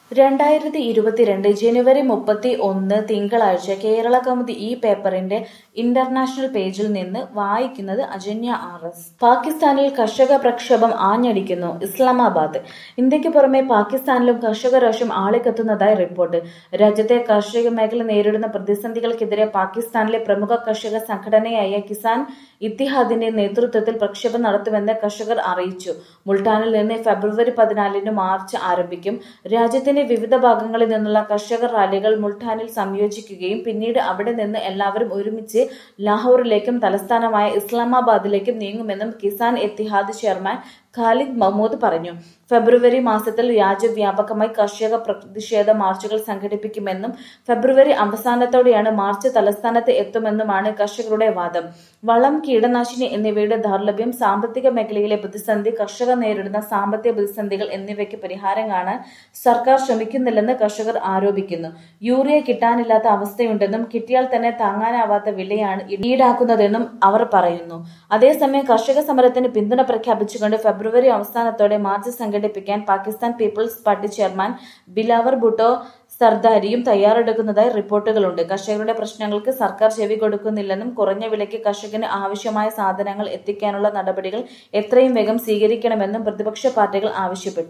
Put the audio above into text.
രണ്ടായിരത്തി ഇരുപത്തിരണ്ട് ജനുവരി മുപ്പത്തി ഒന്ന് തിങ്കളാഴ്ച കേരള കൗമുദി ഈ പേപ്പറിന്റെ ഇന്റർനാഷണൽ പേജിൽ നിന്ന് വായിക്കുന്നത് അജന്യ ആർ എസ് പാകിസ്ഥാനിൽ കർഷക പ്രക്ഷോഭം ആഞ്ഞടിക്കുന്നു ഇസ്ലാമാബാദ് ഇന്ത്യക്ക് പുറമെ പാകിസ്ഥാനിലും കർഷക രോഷം ആളിക്കത്തുന്നതായി റിപ്പോർട്ട് രാജ്യത്തെ കാർഷിക മേഖല നേരിടുന്ന പ്രതിസന്ധികൾക്കെതിരെ പാകിസ്ഥാനിലെ പ്രമുഖ കർഷക സംഘടനയായ കിസാൻ ഇത്തിഹാദിന്റെ നേതൃത്വത്തിൽ പ്രക്ഷോഭം നടത്തുമെന്ന് കർഷകർ അറിയിച്ചു മുൾട്ടാനിൽ നിന്ന് ഫെബ്രുവരി പതിനാലിന് മാർച്ച് ആരംഭിക്കും രാജ്യത്തിന്റെ വിവിധ ഭാഗങ്ങളിൽ നിന്നുള്ള കർഷക റാലികൾ മുൾട്ടാനിൽ സംയോജിക്കുകയും പിന്നീട് അവിടെ നിന്ന് എല്ലാവരും ഒരുമിച്ച് ലാഹോറിലേക്കും തലസ്ഥാനമായ ഇസ്ലാമാബാദിലേക്കും നീങ്ങുമെന്നും കിസാൻ എത്തിഹാദ് ചെയർമാൻ ഖാലിദ് മഹ്മൂദ് പറഞ്ഞു ഫെബ്രുവരി മാസത്തിൽ രാജ്യവ്യാപകമായി കർഷക പ്രതിഷേധ മാർച്ചുകൾ സംഘടിപ്പിക്കുമെന്നും ഫെബ്രുവരി അവസാനത്തോടെയാണ് മാർച്ച് തലസ്ഥാനത്ത് എത്തുമെന്നുമാണ് കർഷകരുടെ വാദം വളം കീടനാശിനി എന്നിവയുടെ ദൗർലഭ്യം സാമ്പത്തിക മേഖലയിലെ പ്രതിസന്ധി കർഷകർ നേരിടുന്ന സാമ്പത്തിക പ്രതിസന്ധികൾ എന്നിവയ്ക്ക് പരിഹാരം കാണാൻ സർക്കാർ ശ്രമിക്കുന്നില്ലെന്ന് കർഷകർ ആരോപിക്കുന്നു യൂറിയ കിട്ടാനില്ലാത്ത അവസ്ഥയുണ്ടെന്നും കിട്ടിയാൽ തന്നെ താങ്ങാനാവാത്ത വിലയാണ് ഈടാക്കുന്നതെന്നും അവർ പറയുന്നു അതേസമയം കർഷക സമരത്തിന് പിന്തുണ പ്രഖ്യാപിച്ചുകൊണ്ട് ഫെബ്രുവരി അവസാനത്തോടെ മാർച്ച് സംഘടിപ്പിക്കാൻ Pakistan peoples party chairman Bilawal Bhutto സർദാരിയും തയ്യാറെടുക്കുന്നതായി റിപ്പോർട്ടുകളുണ്ട് കർഷകരുടെ പ്രശ്നങ്ങൾക്ക് സർക്കാർ ചെവി കൊടുക്കുന്നില്ലെന്നും കുറഞ്ഞ വിലയ്ക്ക് കർഷകന് ആവശ്യമായ സാധനങ്ങൾ എത്തിക്കാനുള്ള നടപടികൾ എത്രയും വേഗം സ്വീകരിക്കണമെന്നും പ്രതിപക്ഷ പാർട്ടികൾ ആവശ്യപ്പെട്ടു